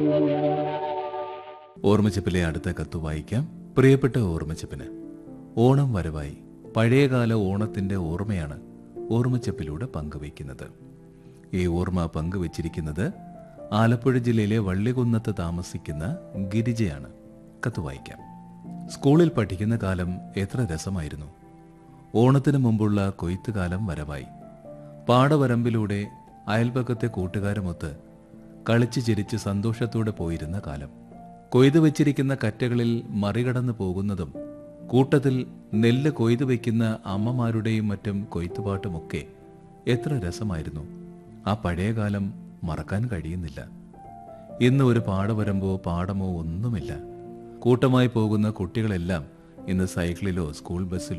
ഓർമ്മച്ചപ്പിലെ അടുത്ത കത്ത് വായിക്കാം പ്രിയപ്പെട്ട ഓർമ്മച്ചപ്പിന് ഓണം വരവായി പഴയകാല ഓണത്തിന്റെ ഓർമ്മയാണ് ഓർമ്മച്ചപ്പിലൂടെ പങ്കുവയ്ക്കുന്നത് ഈ ഓർമ്മ പങ്കുവച്ചിരിക്കുന്നത് ആലപ്പുഴ ജില്ലയിലെ വള്ളികുന്നത്ത് താമസിക്കുന്ന ഗിരിജയാണ് കത്ത് വായിക്കാം സ്കൂളിൽ പഠിക്കുന്ന കാലം എത്ര രസമായിരുന്നു ഓണത്തിന് മുമ്പുള്ള കൊയ്ത്തുകാലം വരവായി പാടവരമ്പിലൂടെ അയൽപക്കത്തെ കൂട്ടുകാരുമൊത്ത് കളിച്ചു ചിരിച്ച് സന്തോഷത്തോടെ പോയിരുന്ന കാലം കൊയ്തു വച്ചിരിക്കുന്ന കറ്റകളിൽ മറികടന്നു പോകുന്നതും കൂട്ടത്തിൽ നെല്ല് കൊയ്തു വയ്ക്കുന്ന അമ്മമാരുടെയും മറ്റും കൊയ്ത്തുപാട്ടുമൊക്കെ എത്ര രസമായിരുന്നു ആ പഴയ കാലം മറക്കാൻ കഴിയുന്നില്ല ഇന്ന് ഒരു പാടവരമ്പോ പാടമോ ഒന്നുമില്ല കൂട്ടമായി പോകുന്ന കുട്ടികളെല്ലാം ഇന്ന് സൈക്കിളിലോ സ്കൂൾ ബസ്സിലോ